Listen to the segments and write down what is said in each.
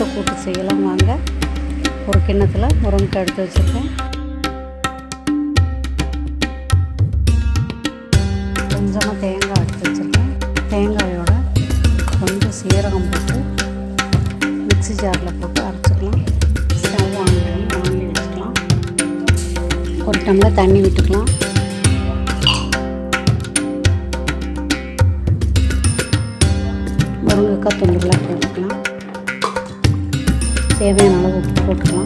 முருங்கைக்காய் கூட்டு செய்யலாம் வாங்க ஒரு கிண்ணத்தில் முருங்கைக்காய் எடுத்து வச்சுருக்கேன் கொஞ்சமாக தேங்காய் எடுத்து வச்சுருக்கேன் தேங்காயோட கொஞ்சம் சீரகம் போட்டு மிக்ஸி ஜாரில் போட்டு அரைச்சிக்கலாம் ஸ்டவ் ஆன் பண்ணி வாங்கி வச்சுக்கலாம் ஒரு டம்ளர் தண்ணி விட்டுக்கலாம் முருங்கைக்காய் துண்டுகளாக போட்டுக்கலாம் தேவையான அளவு உப்பு போட்டுக்கலாம்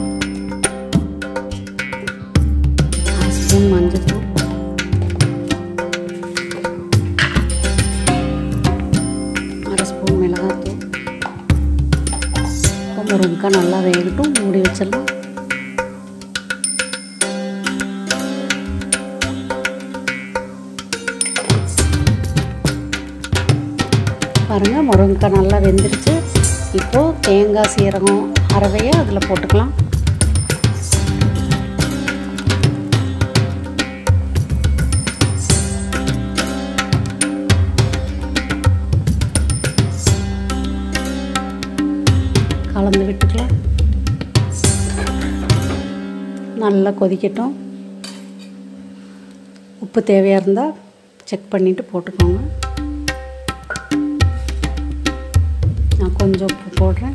அரை ஸ்பூன் மஞ்சள் தூள் அரை ஸ்பூன் மிளகாத்தூள் இப்போ முருங்கைக்காய் நல்லா வேகட்டும் மூடி வச்சிடலாம் பாருங்கள் முருங்கைக்காய் நல்லா வெந்துருச்சு இப்போது தேங்காய் சீரகம் அரவையை அதில் போட்டுக்கலாம் கலந்து விட்டுக்கலாம் நல்லா கொதிக்கட்டும் உப்பு தேவையாக இருந்தால் செக் பண்ணிவிட்டு போட்டுக்கோங்க நான் கொஞ்சம் உப்பு போடுறேன்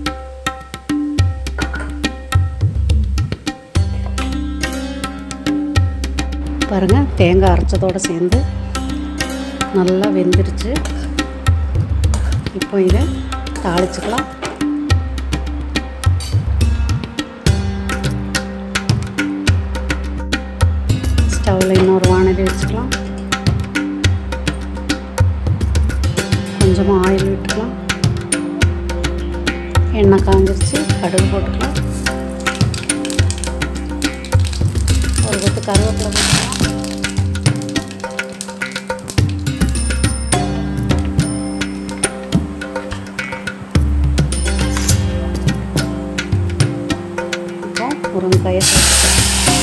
பாருங்கள் தேங்காய் அரைச்சதோடு சேர்ந்து நல்லா வெந்துருச்சு இப்போ இதை தாளிச்சுக்கலாம் ஸ்டவ்வில் இன்னொரு வானதி வச்சுக்கலாம் கொஞ்சமாக ஆயில் விட்டுக்கலாம் எண்ணெய் காஞ்சிருச்சு கடுகு போட்டுக்கலாம் ஒரு கொத்து கருவேப்பிலை போட்டுக்கலாம் இப்போ முருங்கைக்காயை சேர்த்துக்கலாம்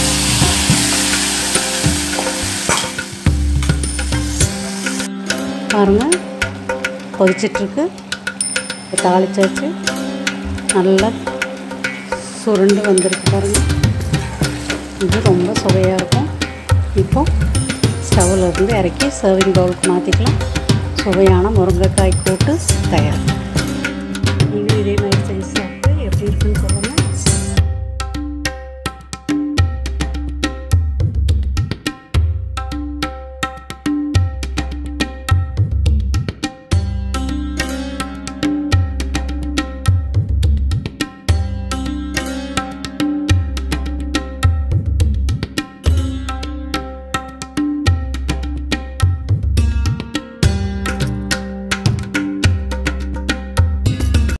பாருங்கள் கொதிச்சிட்ருக்கு தாளிச்சாச்சு நல்லா சுருண்டு வந்திருக்கு பாருங்கள் இது ரொம்ப சுவையாக இருக்கும் இப்போ ஸ்டவ்வில் இருந்து இறக்கி சர்விங் பவுலுக்கு மாற்றிக்கலாம் சுவையான முருங்கைக்காய் கூட்டு தயார் நீங்களும் இதே மாதிரி